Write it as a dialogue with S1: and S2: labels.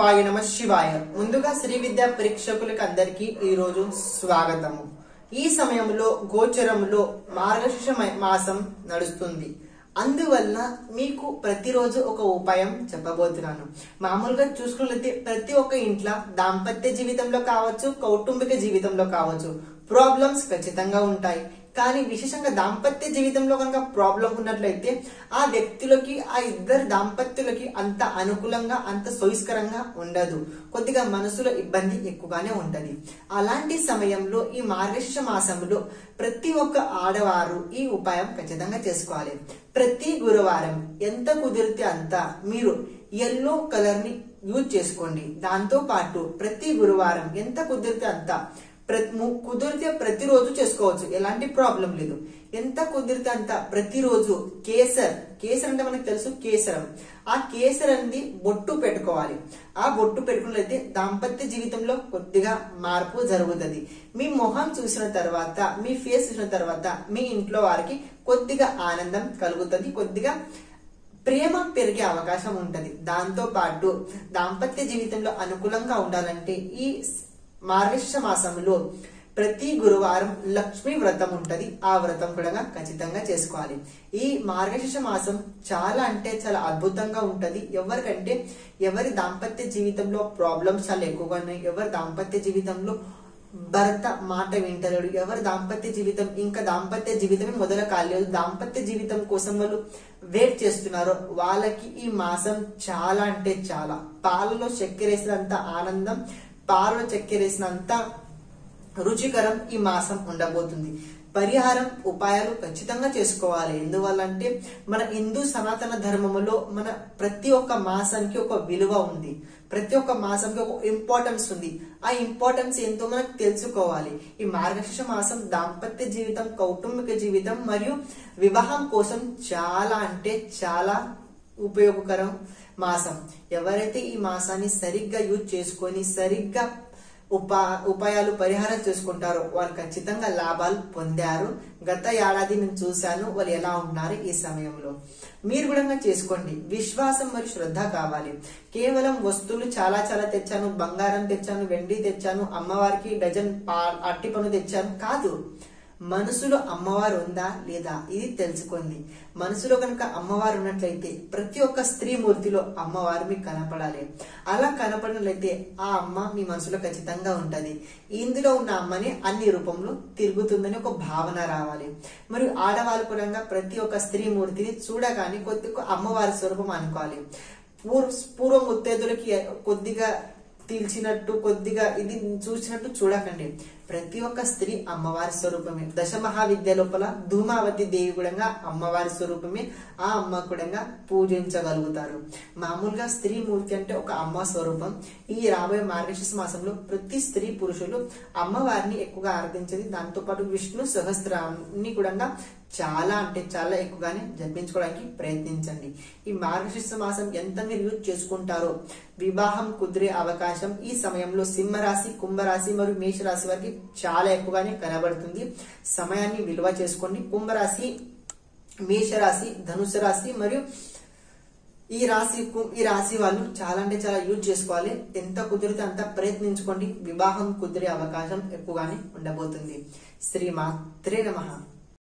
S1: శివాయ నమ శివాయ ముందుగా శ్రీ విద్యా ప్రేక్షకులకు అందరికీ ఈ రోజు స్వాగతము ఈ సమయంలో గోచరంలో మార్గశిష మ- మాసం నడుస్తుంది అందువలన మీకు ప్రతిరోజు ఒక ఉపాయం చెప్పబోతున్నాను మామూలుగా చూసుకున్నట్లయితే ప్రతి ఒక్క ఇంట్లో దాంపత్య జీవితంలో కావచ్చు కౌటుంబిక జీవితంలో కావచ్చు ప్రాబ్లమ్స్ ఖచ్చితంగా ఉంటాయి కానీ విశేషంగా దాంపత్య జీవితంలో కనుక ప్రాబ్లం ఉన్నట్లయితే ఆ వ్యక్తులకి ఆ ఇద్దరు దాంపత్యులకి అంత అనుకూలంగా అంత సోయిస్కరంగా ఉండదు కొద్దిగా మనసులో ఇబ్బంది ఎక్కువగానే ఉంటది అలాంటి సమయంలో ఈ మార్గశిష మాసంలో ప్రతి ఒక్క ఆడవారు ఈ ఉపాయం ఖచ్చితంగా చేసుకోవాలి ప్రతి గురువారం ఎంత కుదిరితే అంత మీరు ఎల్లో కలర్ ని యూజ్ చేసుకోండి దాంతో పాటు ప్రతి గురువారం ఎంత కుదిరితే అంత ప్ర- ము- కుదిరితే ప్రతిరోజు చేసుకోవచ్చు ఎలాంటి ప్రాబ్లం లేదు ఎంత కుదిరితే అంత ప్రతిరోజు కేసర్ కేసర్ అంటే మనకు తెలుసు కేసరం ఆ కేసరంది బొట్టు పెట్టుకోవాలి ఆ బొట్టు పెట్టుకున్నట్లయితే దాంపత్య జీవితంలో కొద్దిగా మార్పు జరుగుతుంది మీ మొహం చూసిన తర్వాత మీ ఫేస్ చూసిన తర్వాత మీ ఇంట్లో వారికి కొద్దిగా ఆనందం కలుగుతుంది కొద్దిగా ప్రేమ పెరిగే అవకాశం ఉంటది దాంతో పాటు దాంపత్య జీవితంలో అనుకూలంగా ఉండాలంటే ఈ మార్గశిష మాసంలో ప్రతి గురువారం లక్ష్మీ వ్రతం ఉంటది ఆ వ్రతం కూడా ఖచ్చితంగా చేసుకోవాలి ఈ మార్గశిష మాసం చాలా అంటే చాలా అద్భుతంగా ఉంటది ఎవరికంటే ఎవరి దాంపత్య జీవితంలో ప్రాబ్లమ్స్ చాలా ఎక్కువగా ఉన్నాయి ఎవరి దాంపత్య జీవితంలో భర్త మాట వింటలేడు ఎవరి దాంపత్య జీవితం ఇంకా దాంపత్య జీవితమే మొదలు కాలేదు దాంపత్య జీవితం కోసం వాళ్ళు వెయిట్ చేస్తున్నారో వాళ్ళకి ఈ మాసం చాలా అంటే చాలా పాలలో చక్కెర వేసినంత ఆనందం పాలలో చక్కెర వేసినంత రుచికరం ఈ మాసం ఉండబోతుంది పరిహారం ఉపాయాలు ఖచ్చితంగా చేసుకోవాలి ఎందువల్ల అంటే మన హిందూ సనాతన ధర్మములో మన ప్రతి ఒక్క మాసానికి ఒక విలువ ఉంది ప్రతి ఒక్క మాసంకి ఒక ఇంపార్టెన్స్ ఉంది ఆ ఇంపార్టెన్స్ ఏంటో మనకు తెలుసుకోవాలి ఈ మార్గశిష మాసం దాంపత్య జీవితం కౌటుంబిక జీవితం మరియు వివాహం కోసం చాలా అంటే చాలా ఉపయోగకరం మాసం ఎవరైతే ఈ మాసాన్ని సరిగ్గా యూజ్ చేసుకొని సరిగ్గా ఉపా ఉపాయాలు పరిహారం చేసుకుంటారో వాళ్ళు ఖచ్చితంగా లాభాలు పొందారు గత ఏడాది నేను చూశాను వాళ్ళు ఎలా ఉన్నారు ఈ సమయంలో మీరు కూడా చేసుకోండి విశ్వాసం మరియు శ్రద్ధ కావాలి కేవలం వస్తువులు చాలా చాలా తెచ్చాను బంగారం తెచ్చాను వెండి తెచ్చాను అమ్మవారికి డజన్ పా అట్టి పను తెచ్చాను కాదు మనసులో అమ్మవారు ఉందా లేదా ఇది తెలుసుకోండి మనసులో కనుక అమ్మవారు ఉన్నట్లయితే ప్రతి ఒక్క స్త్రీ మూర్తిలో అమ్మవారు మీకు కనపడాలి అలా కనపడినట్లయితే ఆ అమ్మ మీ మనసులో ఖచ్చితంగా ఉంటది ఇందులో ఉన్న అమ్మని అన్ని రూపంలో తిరుగుతుందని ఒక భావన రావాలి మరియు ఆడవాళ్ళు కూడా ప్రతి ఒక్క స్త్రీ మూర్తిని చూడగానే కొద్దిగా అమ్మవారి స్వరూపం అనుకోవాలి పూర్వ పూర్వ ముత్తైదులకి కొద్దిగా తీల్చినట్టు కొద్దిగా ఇది చూసినట్టు చూడకండి ప్రతి ఒక్క స్త్రీ అమ్మవారి స్వరూపమే దశ మహావిద్య లోపల ధూమావతి దేవి కూడా అమ్మవారి స్వరూపమే ఆ అమ్మ కూడా పూజించగలుగుతారు మామూలుగా స్త్రీ మూర్తి అంటే ఒక అమ్మ స్వరూపం ఈ రాబోయే మార్గశిష మాసంలో ప్రతి స్త్రీ పురుషులు అమ్మవారిని ఎక్కువగా ఆరాధించేది దాంతో పాటు విష్ణు సహస్రాన్ని కూడా చాలా అంటే చాలా ఎక్కువగానే జపించుకోవడానికి ప్రయత్నించండి ఈ మార్గశిర్ష మాసం ఎంత మీరు యూజ్ చేసుకుంటారో వివాహం కుదిరే అవకాశం ఈ సమయంలో సింహరాశి కుంభరాశి మరియు మేషరాశి వారికి చాలా ఎక్కువగానే కనబడుతుంది సమయాన్ని విలువ చేసుకోండి కుంభరాశి మేషరాశి ధనుసు రాశి మరియు ఈ రాశి కు- ఈ రాశి వాళ్ళు చాలా అంటే చాలా యూజ్ చేసుకోవాలి ఎంత కుదిరితే అంత ప్రయత్నించుకోండి వివాహం కుదిరే అవకాశం ఎక్కువగానే ఉండబోతుంది శ్రీమాత్రే నమః